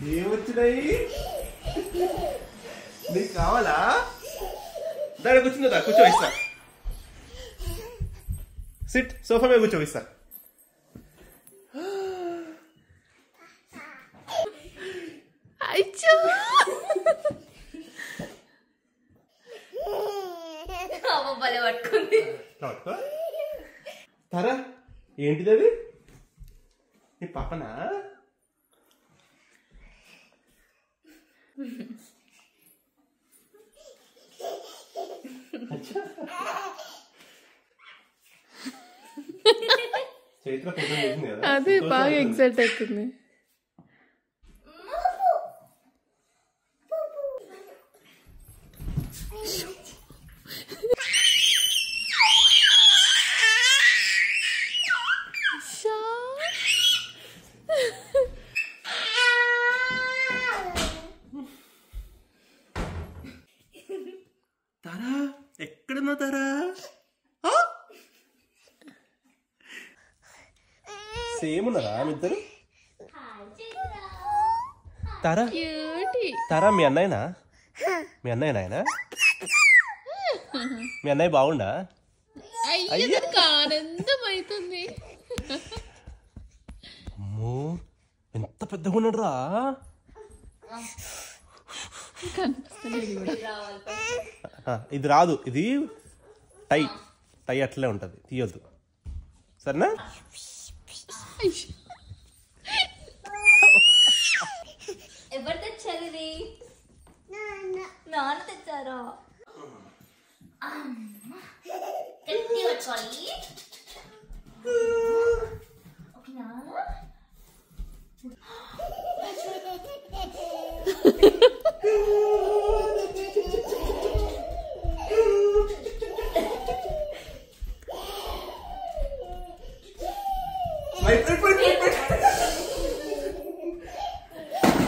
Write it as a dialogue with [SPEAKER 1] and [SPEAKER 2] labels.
[SPEAKER 1] ఏమొచ్చినాయి నీకు కావాలా దాని కూర్చుందా కూర్చో ఇస్తా సిట్ సోఫా మీద కూర్చో ఇస్తా
[SPEAKER 2] అయ్యో అమ్మ భలే పట్టుకుంది
[SPEAKER 1] పట్టుకో. తారా ఏంటిది అది నీ పాపనా అచ్చా. చైత్ర ఫోటో చేసింది కదా
[SPEAKER 2] అదే
[SPEAKER 1] చూసి
[SPEAKER 2] బాగా
[SPEAKER 1] అడుగుతుంది.
[SPEAKER 2] ఎక్సైట్ అవుతుంది షా.
[SPEAKER 1] తారా ఎక్కడున్నా తారా ఆ? సేమ్ ఉన్నారా మీ ఇద్దరు తారా
[SPEAKER 2] క్యూటీ
[SPEAKER 1] తారా మీ అన్నయ్యనా మీ అన్నయ్య నాయనా మీ అన్నయ్య బాగుండా
[SPEAKER 2] అయ్యో దానికి ఆనందం అవుతుంది
[SPEAKER 1] అమ్మో ఎంత పెద్దగా ఉన్నాడు రా ఇది రాదు ఇది టై టై అట్లే ఉంటుంది తీయొద్దు సరేనా
[SPEAKER 3] ఎవరు తెచ్చారు ఇది నాన్న తెచ్చారా గట్టి పట్టుకోవాలి ఓకేనా
[SPEAKER 1] రైట్ రైట్ రైట్